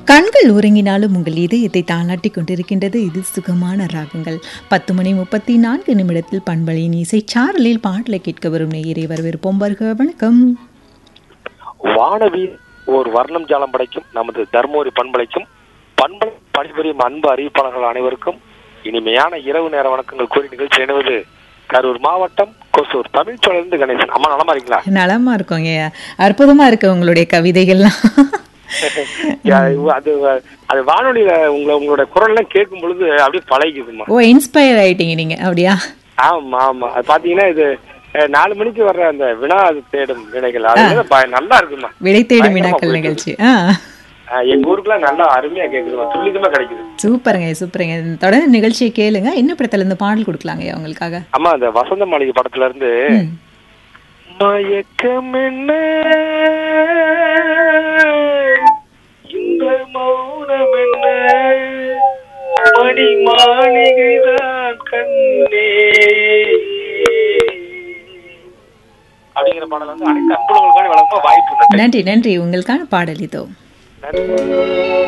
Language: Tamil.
கண்கள் உறங்கினாலும் உங்கள் இதயத்தை தாளாட்டி கொண்டிருக்கின்றது இது சுகமான ராகங்கள் பத்து மணி முப்பத்தி நான்கு நிமிடத்தில் பண்பலையின் இசை சாரலில் பாடலை கேட்க வரும் நேயரை வரவேற்போம் வருக வணக்கம் வானவி ஓர் வர்ணம் ஜாலம் படைக்கும் நமது தர்மபுரி பண்பலைக்கும் பண்பலை பணிபுரியும் அன்பு அறிவிப்பாளர்கள் அனைவருக்கும் இனிமையான இரவு நேர வணக்கங்கள் கூறி நிகழ்ச்சி இணைவது கரூர் மாவட்டம் கொசூர் தமிழ்ச்சோழிலிருந்து கணேசன் அம்மா நலமா இருக்கீங்களா நலமா இருக்கோங்க அற்புதமா இருக்கு உங்களுடைய கவிதைகள்லாம் யா, அது அது வானொலியில உங்களை உங்களோட குரல் எல்லாம் கேட்கும் பொழுது அப்படியே பழகிக்குதுமா ஓ இன்ஸ்பயர் ஆயிட்டீங்க நீங்க அப்படியா ஆமா ஆமா அது பாத்தீங்கன்னா இது அஹ், நாலு மணிக்கு வர்ற அந்த வினா அது தேடும் வினைகள் அது வந்து ப- நல்லா இருக்குமா விடை தேடும் பயங்கரமா வினாக்கள் போயிட்டு நிகழ்ச்சி ஆ அஹ், எங்க ஊருக்குலாம் நல்லா அருமையா கேக்குதுமா துல்லிதமா கிடைக்குது சூப்பருங்க சூப்பருங்க தொடர்ந்து நிகழ்ச்சியை கேளுங்க என்ன படத்துல இருந்து பாடல் கொடுக்கலாங்க உங்களுக்காக அம்மா அந்த வசந்த மாளிகை படத்துல இருந்து ம். மயக்கம் என்ன இந்த மௌனம் என்ன மணி மாளிகைதான் கண்ணே அப்படிங்கிற பாடல் வந்து அனைத்து அன்புகளுக்கான வழங்க வாய்ப்பு நன்றி நன்றி நன்றி உங்களுக்கான பாடல் இதோ நன்றி